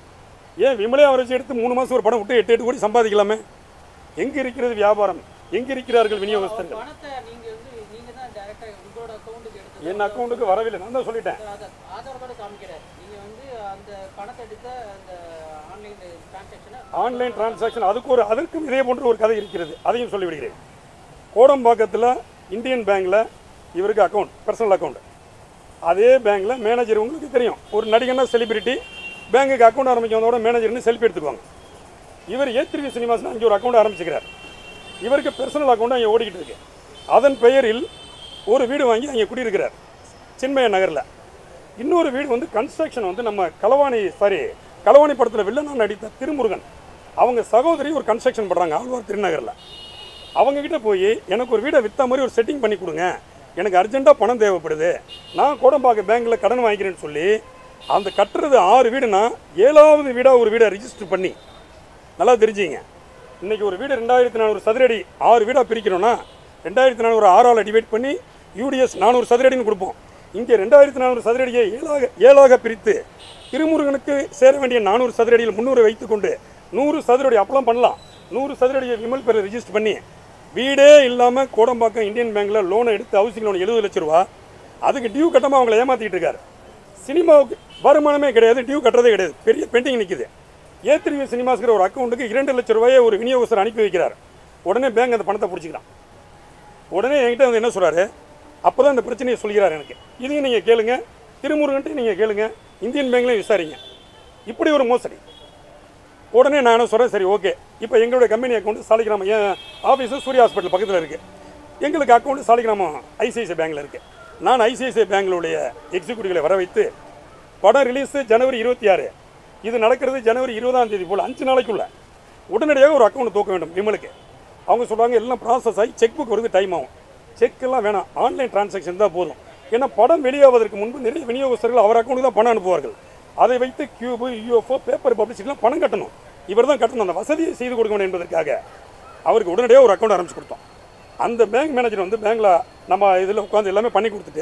ஏன் விமலே அவரை வச்சு எடுத்து மூணு மாதம் ஒரு படம் விட்டு எட்டு எட்டு கோடி சம்பாதிக்கலாமே எங்கே இருக்கிறது வியாபாரம் எங்கே இருக்கிறார்கள் விநியோகஸ்தர்கள் பணத்தை நீங்க வந்து நீங்க தான் டைரக்டா உங்களோட அக்கௌண்ட்டுக்கு எடுத்து என் அக்கௌண்ட்டுக்கு வரவில்லை நான் தான் சொல்லிட்டேன் அதை ஆதாரத்தோட காமிக்கிறார் நீங்க வந்து அந்த பணத்தை எடுத்த அந்த ஆன்லைன் டிரான்சாக்ஷனை ஆன்லைன் டிரான்சாக்ஷன் அதுக்கு ஒரு அதற்கும் இதே போன்ற ஒரு கதை இருக்கிறது அதையும் சொல்லிவிடுகிறேன் கோடம்பாக்கத்தில் இந்தியன் பேங்க்கில் இவருக்கு அக்கௌண்ட் பர்சனல் அக்கௌண்ட் அதே பேங்க்கில் மேனேஜர் உங்களுக்கு தெரியும் ஒரு நடிகனா செலிபிரிட்டி பேங்குக்கு அக்கௌண்ட் ஆரம்பிக்க வந்தோட மேனேஜர்னு செல்ஃபி எடுத்துக்குவாங்க இவர் ஏ த்ரீ சினிமாஸ்னு அங்கே ஒரு அக்கௌண்ட் ஆரம்பிச்சுக்கிறார் இவருக்கு பர்சனல் அக்கௌண்ட் அங்கே ஓடிக்கிட்டு இருக்கு அதன் பெயரில் ஒரு வீடு வாங்கி அங்கே குடியிருக்கிறார் சின்மய நகரில் இன்னொரு வீடு வந்து கன்ஸ்ட்ரக்ஷன் வந்து நம்ம களவாணி சாரி களவாணி படத்தில் வில்லனா நடித்த திருமுருகன் அவங்க சகோதரி ஒரு கன்ஸ்ட்ரக்ஷன் பண்ணுறாங்க ஆழ்வார் திருநகரில் அவங்க கிட்ட போய் எனக்கு ஒரு வீடை விற்ற மாதிரி ஒரு செட்டிங் பண்ணி கொடுங்க எனக்கு அர்ஜென்ட்டாக பணம் தேவைப்படுது நான் கோடம்பாக்க பேங்க்கில் கடன் வாங்கிக்கிறேன்னு சொல்லி அந்த கட்டுறது ஆறு வீடுனா ஏழாவது வீடாக ஒரு வீடை ரிஜிஸ்டர் பண்ணி நல்லா தெரிஞ்சுங்க இன்னைக்கு ஒரு வீடு ரெண்டாயிரத்தி நானூறு சதுரடி ஆறு வீடாக பிரிக்கிறோன்னா ரெண்டாயிரத்தி நானூறு ஆறால் டிவைட் பண்ணி யூடிஎஸ் நானூறு சதுரடின்னு கொடுப்போம் இங்கே ரெண்டாயிரத்தி நானூறு சதுரடியை ஏழாக ஏழாக பிரித்து திருமுருகனுக்கு சேர வேண்டிய நானூறு சதுரடியில் முந்நூறு வைத்துக்கொண்டு நூறு சதுரடி அப்பெல்லாம் பண்ணலாம் நூறு சதுரடியை விமல் பேரை ரிஜிஸ்டர் பண்ணி வீடே இல்லாமல் கோடம்பாக்கம் இந்தியன் பேங்க்கில் லோனை எடுத்து ஹவுசிங் லோன் எழுபது லட்ச ரூபா அதுக்கு டியூ கட்டாமல் அவங்கள ஏமாற்றிட்டு இருக்காரு சினிமாவுக்கு வருமானமே கிடையாது டியூ கட்டுறதே கிடையாது பெரிய பெண்டிங் நிற்குது ஏ த்ரீ சினிமாஸ்கிற ஒரு அக்கௌண்ட்டுக்கு இரண்டு லட்ச ரூபாயை ஒரு விநியோகஸ்தர் அனுப்பி வைக்கிறார் உடனே பேங்க் அந்த பணத்தை பிடிச்சிக்கிறான் உடனே என்கிட்ட வந்து என்ன சொல்கிறாரு அப்போ தான் இந்த பிரச்சனையை சொல்கிறார் எனக்கு இதையும் நீங்கள் கேளுங்க திருமுருகன்ட்டையும் நீங்கள் கேளுங்க இந்தியன் பேங்க்லையும் விசாரிங்க இப்படி ஒரு மோசடி உடனே நான் என்ன சொல்கிறேன் சரி ஓகே இப்போ எங்களுடைய கம்பெனி அக்கௌண்ட் சாலிகிராமம் என் ஆஃபீஸு சூர்யா ஹாஸ்பிட்டல் பக்கத்தில் இருக்குது எங்களுக்கு அக்கௌண்ட் சாலிகிராமம் ஐசிஐசிஐ பேங்க்கில் இருக்குது நான் ஐசிஐசிஐ பேங்க்களுடைய எக்ஸிக்யூட்டிவ்களை வர வைத்து படம் ரிலீஸு ஜனவரி இருபத்தி ஆறு இது நடக்கிறது ஜனவரி இருபதாம் தேதி போல் அஞ்சு நாளைக்குள்ள உடனடியாக ஒரு அக்கௌண்ட் தூக்க வேண்டும் விமலுக்கு அவங்க சொல்கிறாங்க எல்லாம் ப்ராசஸ் ஆகி செக் புக் வருது டைம் ஆகும் செக் எல்லாம் வேணாம் ஆன்லைன் டிரான்சாக்ஷன் தான் போதும் ஏன்னா படம் வெளியாவதற்கு முன்பு நிறைய விநியோகஸ்தர்கள் அவர் அக்கௌண்ட்டு தான் பணம் அனுப்புவார்கள் அதை வைத்து கியூபு யூஎஃப்ஓ பேப்பர் பப்ளிசிட்டிலாம் பணம் கட்டணும் இவர் தான் கட்டணும் அந்த வசதியை செய்து கொடுக்க வேண்டும் என்பதற்காக அவருக்கு உடனடியாக ஒரு அக்கௌண்ட் ஆரம்பிச்சு கொடுத்தோம் அந்த பேங்க் மேனேஜர் வந்து பேங்க்கில் நம்ம இதில் உட்காந்து எல்லாமே பண்ணி கொடுத்துட்டு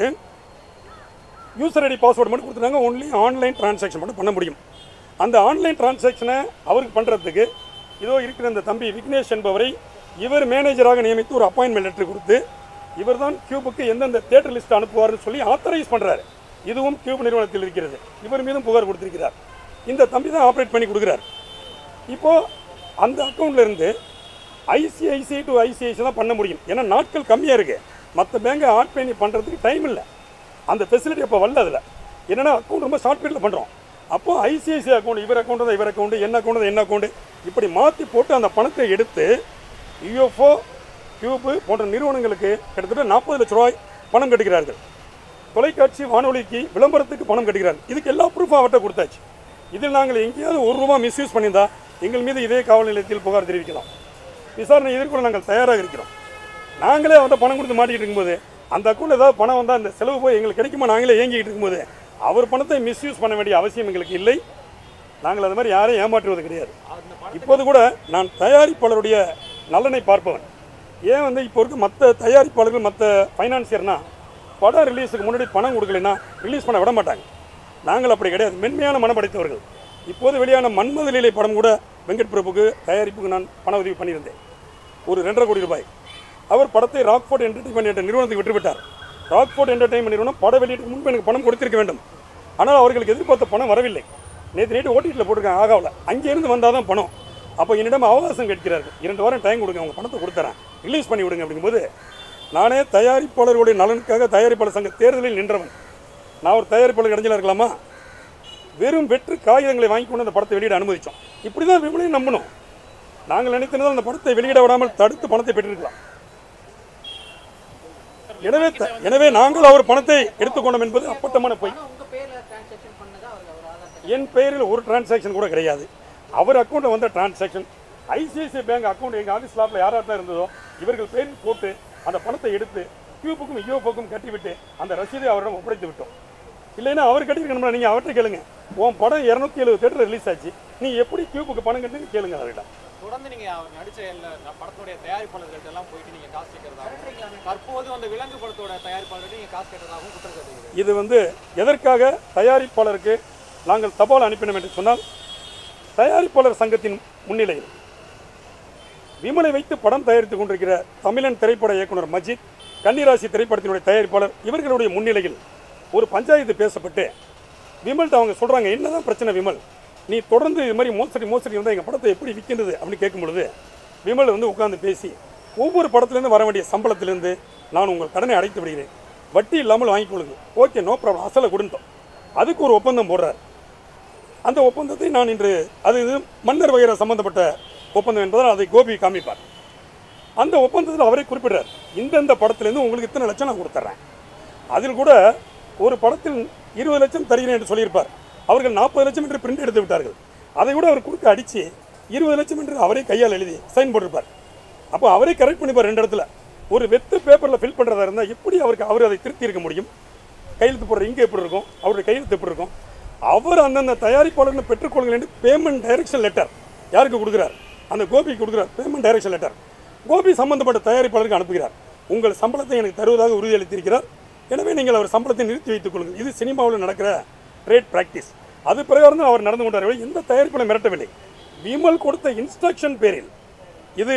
யூசர் ஐடி பாஸ்வேர்டு மட்டும் கொடுத்துட்டாங்க ஒன்லி ஆன்லைன் டிரான்சாக்ஷன் மட்டும் பண்ண முடியும் அந்த ஆன்லைன் டிரான்சாக்ஷனை அவருக்கு பண்ணுறதுக்கு இதோ இருக்கிற இந்த தம்பி விக்னேஷ் என்பவரை இவர் மேனேஜராக நியமித்து ஒரு அப்பாயின்மெண்ட் லெட்டர் கொடுத்து இவர் தான் கியூபுக்கு எந்தெந்த தேட்டர் லிஸ்ட் அனுப்புவார்னு சொல்லி ஆத்தரைஸ் பண்ணுறாரு இதுவும் கியூப் நிறுவனத்தில் இருக்கிறது இவர் மீதும் புகார் கொடுத்திருக்கிறார் இந்த தம்பி தான் ஆப்ரேட் பண்ணி கொடுக்குறார் இப்போது அந்த அக்கௌண்ட்ல இருந்து ஐசிஐசிஐ டு ஐசிஐசி தான் பண்ண முடியும் ஏன்னா நாட்கள் கம்மியாக இருக்குது மற்ற பேங்கை ஆட் பண்ணி பண்ணுறதுக்கு டைம் இல்லை அந்த ஃபெசிலிட்டி அப்போ வரல அதில் என்னன்னா அக்கௌண்ட் ரொம்ப ஷார்ட் பீரியடில் பண்ணுறோம் அப்போ ஐசிஐசி அக்கௌண்ட் இவர் அக்கௌண்ட் தான் இவர் அக்கௌண்ட் என்ன அக்கௌண்ட் தான் என்ன அக்கௌண்ட் இப்படி மாற்றி போட்டு அந்த பணத்தை எடுத்து யூஎஃப்ஓ கியூபு போன்ற நிறுவனங்களுக்கு கிட்டத்தட்ட நாற்பது லட்ச ரூபாய் பணம் கட்டுகிறார்கள் தொலைக்காட்சி வானொலிக்கு விளம்பரத்துக்கு பணம் கட்டுகிறார்கள் இதுக்கு எல்லா ப்ரூஃபும் அவர்கிட்ட கொடுத்தாச்சு இதில் நாங்கள் எங்கேயாவது ஒரு ரூபா மிஸ்யூஸ் பண்ணியிருந்தா எங்கள் மீது இதே காவல் நிலையத்தில் புகார் தெரிவிக்கலாம் விசாரணை எதிர்கொள்ள நாங்கள் தயாராக இருக்கிறோம் நாங்களே அவர்கிட்ட பணம் கொடுத்து மாட்டிக்கிட்டு இருக்கும்போது அந்த அக்கௌண்ட் ஏதாவது பணம் வந்தால் அந்த செலவு போய் எங்களுக்கு கிடைக்குமா நாங்களே ஏங்கிட்டு இருக்கும்போது அவர் பணத்தை மிஸ்யூஸ் பண்ண வேண்டிய அவசியம் எங்களுக்கு இல்லை நாங்கள் அது மாதிரி யாரையும் ஏமாற்றுவது கிடையாது இப்போது கூட நான் தயாரிப்பாளருடைய நலனை பார்ப்பவன் ஏன் வந்து இப்போ இருக்க மற்ற தயாரிப்பாளர்கள் மற்ற ஃபைனான்சியர்னா படம் ரிலீஸுக்கு முன்னாடி பணம் கொடுக்கலைன்னா ரிலீஸ் பண்ண விட மாட்டாங்க நாங்கள் அப்படி கிடையாது மென்மையான மனம் படைத்தவர்கள் இப்போது வெளியான மன்மதலீலை படம் கூட வெங்கட் பிரபுக்கு தயாரிப்புக்கு நான் பண உதவி பண்ணியிருந்தேன் ஒரு ரெண்டரை கோடி ரூபாய் அவர் படத்தை ராக்ஃபோர்ட் என்டர்டைன்மெண்ட் என்ற நிறுவனத்துக்கு விட்டுவிட்டார் ராக்ஃபோர்ட் என்டர்டைன்மெண்ட் நிறுவனம் பட வெளியீட்டுக்கு முன்பு எனக்கு பணம் கொடுத்திருக்க வேண்டும் ஆனால் அவர்களுக்கு எதிர்பார்த்த பணம் வரவில்லை நேற்று நைட்டு ஓடிட்டில் போட்டிருக்காங்க ஆகாவில் அங்கேருந்து வந்தால் தான் பணம் அப்போ என்னிடம் அவகாசம் கேட்கிறார்கள் இரண்டு வாரம் டைம் கொடுங்க அவங்க பணத்தை கொடுத்துறேன் ரிலீஸ் பண்ணி விடுங்க அப்படிங்கும்போது நானே தயாரிப்பாளர்களுடைய நலனுக்காக தயாரிப்பாளர் சங்க தேர்தலில் நின்றவன் நான் ஒரு தயாரிப்பாளர் இடைஞ்சலாக இருக்கலாமா வெறும் வெற்று காகிதங்களை வாங்கி கொண்டு அந்த படத்தை வெளியிட அனுமதித்தோம் இப்படி தான் விமலையும் நம்பணும் நாங்கள் நினைத்திருந்தால் அந்த படத்தை வெளியிட விடாமல் தடுத்து பணத்தை பெற்றிருக்கலாம் எனவே த- எனவே நாங்கள் அவர் பணத்தை எடுத்துக்கொண்டோம் என்பது அப்பட்டமான பொய் பணம் உங்க பேர்ல டிரான்சாக்ஷன் பண்ணதா அவர் அவர் ஆதார் என் பெயரில் ஒரு டிரான்சாக்ஷன் கூட கிடையாது அவர் அக்கௌண்ட்டில் வந்த டிரான்சாக்ஷன் ஐசிஐசிஐ பேங்க் அக்கௌண்ட் எங்கள் ஆஃபீஸ் லாப்பில் யாராட்ட இருந்ததோ இவர்கள் பேரில் போட்டு அந்த பணத்தை எடுத்து கியூபுக்கும் ஈயோப்புக்கும் கட்டிவிட்டு அந்த ரசீதை அவரிடம் ஒப்படைத்து விட்டோம் இல்லைன்னா அவர் கட்டிருக்கணும்னா நீங்கள் அவர்கிட்ட கேளுங்க உன் படம் இரநூத்தி எழுபது தேட்டர் ரிலீஸ் ஆச்சு நீ எப்படி கியூபுக்கு பணம் கட்டுன்னு கேளுங்க அவர்கிட்ட தொடர்ந்து நீங்க அவர் நடிச்ச எல்லா ந- படத்துடைய தயாரிப்பாளர்கள்ட்ட எல்லாம் போயிட்டு நீங்க காசு கேட்கறதாகவும் தற்போது அந்த விலங்கு படத்தோட தயாரிப்பாளர்கிட்ட நீங்க காசு கேட்டதாகவும் குற்றம் சாட்டுகிறது இது வந்து எதற்காக தயாரிப்பாளருக்கு நாங்கள் தபால் அனுப்பினோம் என்று சொன்னால் தயாரிப்பாளர் சங்கத்தின் முன்னிலையில் விமலை வைத்து படம் தயாரித்துக் கொண்டிருக்கிற தமிழன் திரைப்பட இயக்குனர் மஜித் கன்னிராசி திரைப்படத்தினுடைய தயாரிப்பாளர் இவர்களுடைய முன்னிலையில் ஒரு பஞ்சாயத்து பேசப்பட்டு விமல்கிட்ட அவங்க சொல்கிறாங்க என்னதான் பிரச்சனை விமல் நீ தொடர்ந்து இது மாதிரி மோசடி மோசடி இருந்தால் எங்கள் படத்தை எப்படி விற்கின்றது அப்படின்னு கேட்கும் பொழுது விமல் வந்து உட்கார்ந்து பேசி ஒவ்வொரு படத்துலேருந்து வர வேண்டிய சம்பளத்திலிருந்து நான் உங்கள் கடனை அடைத்து விடுகிறேன் வட்டி இல்லாமல் வாங்கிக் கொள்ளுங்க ஓகே நோ ப்ராப்ளம் அசலை கொடுத்தோம் அதுக்கு ஒரு ஒப்பந்தம் போடுறார் அந்த ஒப்பந்தத்தை நான் இன்று அது இது மன்னர் வகைர சம்பந்தப்பட்ட ஒப்பந்தம் என்பதால் அதை கோபி காமிப்பார் அந்த ஒப்பந்தத்தில் அவரே குறிப்பிடுறார் இந்தந்த படத்துலேருந்து உங்களுக்கு இத்தனை லட்சம் நான் கொடுத்துட்றேன் அதில் கூட ஒரு படத்தில் இருபது லட்சம் தருகிறேன் என்று சொல்லியிருப்பார் அவர்கள் நாற்பது லட்சம் என்று பிரிண்ட் எடுத்து விட்டார்கள் அதை கூட அவர் குறுக்க அடித்து இருபது லட்சம் என்று அவரே கையால் எழுதி சைன் போட்டிருப்பார் அப்போ அவரே கரெக்ட் பண்ணிப்பார் ரெண்டு இடத்துல ஒரு வெத்து பேப்பரில் ஃபில் பண்ணுறதா இருந்தால் எப்படி அவருக்கு அவர் அதை திருத்தி இருக்க முடியும் கையெழுத்து போடுற இங்கே எப்படி இருக்கும் அவருடைய கையெழுத்து எப்படி இருக்கும் அவர் அந்தந்த தயாரிப்பாளர்கள் பெற்றுக்கொள்ளுங்கள் என்று பேமெண்ட் டைரக்ஷன் லெட்டர் யாருக்கு கொடுக்குறார் அந்த கோபிக்கு கொடுக்குறார் பேமெண்ட் டைரக்ஷன் லெட்டர் கோபி சம்பந்தப்பட்ட தயாரிப்பாளருக்கு அனுப்புகிறார் உங்கள் சம்பளத்தை எனக்கு தருவதாக உறுதியளித்திருக்கிறார் எனவே நீங்கள் அவர் சம்பளத்தை நிறுத்தி வைத்துக் கொள்ளுங்கள் இது சினிமாவில் நடக்கிற ட்ரேட் பிராக்டிஸ் அது பிரகாரம் தான் அவர் நடந்து கொண்டார் எந்த தயாரிப்பாளர் மிரட்டவில்லை விமல் கொடுத்த இன்ஸ்ட்ரக்ஷன் பேரில் இது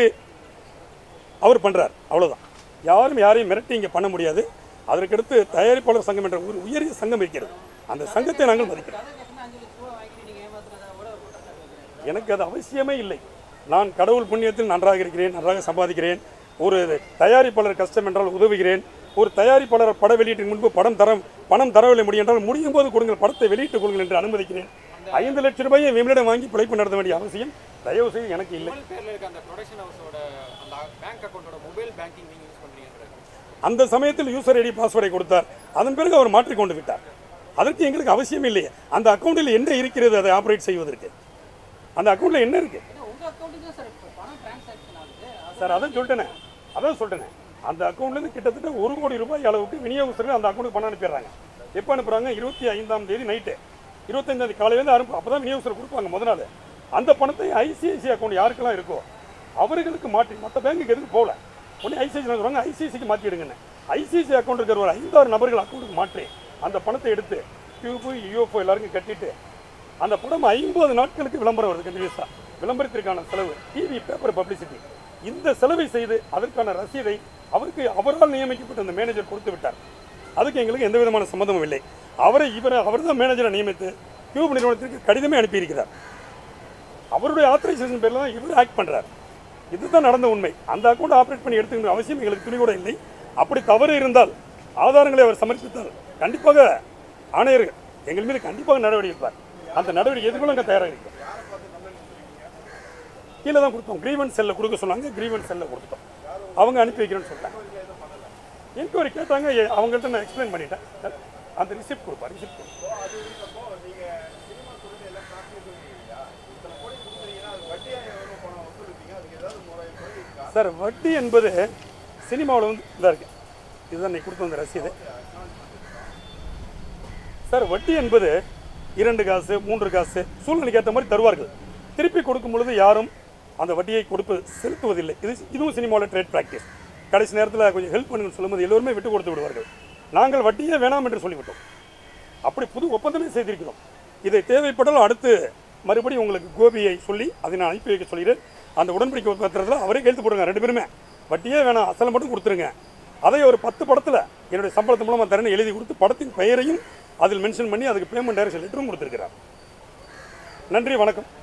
அவர் பண்ணுறார் அவ்வளவுதான் யாரும் யாரையும் மிரட்டி இங்கே பண்ண முடியாது அதற்கடுத்து தயாரிப்பாளர் சங்கம் என்ற ஒரு உயரிய சங்கம் இருக்கிறது அந்த சங்கத்தை நாங்கள் மதிக்கிறோம் கதை கேட்கணும் அஞ்சு லட்ச ரூபா வாங்கிட்டு நீங்கள் ஏமாத்துறதா கூட ஒரு குற்றச்சாட்டு வைக்கிறேன் எனக்கு அது அவசியமே இல்லை நான் கடவுள் புண்ணியத்தில் நன்றாக இருக்கிறேன் நன்றாக சம்பாதிக்கிறேன் ஒரு தயாரிப்பாளர் கஷ்டம் என்றால் உதவுகிறேன் ஒரு தயாரிப்பாளர் பட வெளியீட்டின் முன்பு படம் தர பணம் தரவில்லை முடியும் என்றால் முடியும் போது கொடுங்கள் படத்தை வெளியிட்டுக் கொள்ளுங்கள் என்று அனுமதிக்கிறேன் ஐந்து லட்சம் ரூபாயை விமலிடம் வாங்கி பிழைப்பு நடத்த வேண்டிய அவசியம் தயவு செய்து எனக்கு இல்லை விமல் பேர்ல இருக்க அந்த ப்ரொடக்ஷன் ஹவுஸோட அந்த பேங்க் அக்கௌண்ட்டோட மொபைல் பேங்கிங் நீங்க யூஸ் பண்றீங்கன்றது அந்த சமயத்தில் யூசர் ஐடி பாஸ்வேர்டை கொடுத்தார் அதன் பிறகு அவர் மாற்றிக்கொண்டு விட்டார் அதற்கு எங்களுக்கு அவசியம் இல்லையே அந்த அக்கௌண்ட்டில் என்ன இருக்கிறது அதை ஆப்ரேட் செய்வதற்கு அந்த அக்கௌண்ட்டில் என்ன இருக்குது ஏன்னா உங்கள் அக்கௌண்ட்டுக்கு தான் சார் இப்போ பணம் டிரான்சாக்ஷன் ஆகுது அது சார் அதான் சொல்லிட்டேனே அதான் சொல்லிட்டேனே அந்த அக்கௌண்ட்லேருந்து கிட்டத்தட்ட ஒரு கோடி ரூபாய் அளவுக்கு விநியோகஸ்தர்கள் அந்த அக்கௌண்ட்டுக்கு பணம் அனுப்பிடுறாங்க எப்போ அனுப்புகிறாங்க இருபத்தி ஐந்தாம் தேதி நைட்டு இருபத்தஞ்சாம் தேதி காலையிலேருந்து அனுப்பு அப்போ தான் விநியோகஸ்தர் கொடுப்பாங்க முத நாள் அந்த பணத்தை ஐசிஐசி அக்கௌண்ட் யாருக்கெல்லாம் இருக்கோ அவர்களுக்கு மாற்றி மற்ற பேங்குக்கு எதுக்கு போகல உடனே ஐசிஐசி சொல்லுவாங்க ஐசிஐசிக்கு மாற்றிடுங்கன்னு ஐசிஐசி அக்கௌண்ட் இருக்கிற ஒரு ஐந்தாறு நபர்கள் அக்கௌண்ட்டுக்கு மாற்றி அந்த பணத்தை எடுத்து டியூப்பு யூஎஃப்ஓ எல்லாருக்கும் கட்டிட்டு அந்த படம் ஐம்பது நாட்களுக்கு விளம்பரம் வருது கண்டினியூஸாக விளம்பரத்திற்கான செலவு டிவி பேப்பர் பப்ளிசிட்டி இந்த செலவை செய்து அதற்கான ரசீதை அவருக்கு அவரால் நியமிக்கப்பட்ட அந்த மேனேஜர் கொடுத்து விட்டார் அதுக்கு எங்களுக்கு எந்த விதமான சம்மந்தமும் இல்லை அவரை இவரை அவர் தான் மேனேஜரை நியமித்து டியூப் நிறுவனத்திற்கு கடிதமே அனுப்பியிருக்கிறார் அவருடைய ஆத்தரைசேஷன் பேரில் தான் இவர் ஆக்ட் பண்ணுறார் இதுதான் நடந்த உண்மை அந்த அக்கௌண்ட் ஆப்ரேட் பண்ணி எடுத்துக்கிற அவசியம் எங்களுக்கு துணி கூட இல்லை அப்படி தவறு இருந்தால் ஆதாரங்களை அவர் சமர்ப்பித்தால் கண்டிப்பாக ஆணையர்கள் எங்கள் மீது கண்டிப்பாக நடவடிக்கை எடுப்பார் அந்த நடவடிக்கை எதுக்குள்ள அங்கே தயாராக இருக்கும் கீழே தான் கொடுத்தோம் கிரீவன்ஸ் செல்ல கொடுக்க சொன்னாங்க கிரீவன்ஸ் செல்ல கொடுத்தோம் அவங்க அனுப்பி வைக்கிறேன்னு சொல்லிட்டாங்க என்கொயரி கேட்டாங்க எ- அவங்கள்ட்ட நான் எக்ஸ்பிளைன் பண்ணிட்டேன் அந்த ரிசிப்ட் கொடுப்பா ரிசிப்ட் கொடுப்பா சார் வட்டி என்பது சினிமாவில் வந்து இதாக இருக்கு இதுதான் நீ கொடுத்து வந்த ரசீது சார் வட்டி என்பது இரண்டு காசு மூன்று காசு சூழ்நிலைக்கு ஏற்ற மாதிரி தருவார்கள் திருப்பி கொடுக்கும் பொழுது யாரும் அந்த வட்டியை கொடுப்பு செலுத்துவதில்லை இது இதுவும் சினிமாவில் ட்ரேட் ப்ராக்டிஸ் கடைசி நேரத்தில் கொஞ்சம் ஹெல்ப் பண்ணுங்கன்னு சொல்லும்போது எல்லோருமே விட்டு கொடுத்து விடுவார்கள் நாங்கள் வட்டியே வேணாம் என்று சொல்லிவிட்டோம் அப்படி புது ஒப்பந்தமே செய்திருக்கிறோம் இதை தேவைப்பட்டால் அடுத்து மறுபடியும் உங்களுக்கு கோபியை சொல்லி அதை நான் அனுப்பி வைக்க சொல்கிறேன் அந்த உடன்படிக்கை பத்திரத்தில் அவரே கையெழுத்து போடுங்க ரெண்டு பேருமே வட்டியே வேணாம் அசலை மட்டும் கொடுத்துருங்க அதை ஒரு பத்து படத்தில் என்னுடைய சம்பளத்து மூலமாக தரேன்னு எழுதி கொடுத்து படத்தின் பெயரையும் அதில் மென்ஷன் பண்ணி அதுக்கு பேமெண்ட் டைரக்ஷன் லெட்டரும் கொடுத்துருக்கிறார் நன்றி வணக்கம்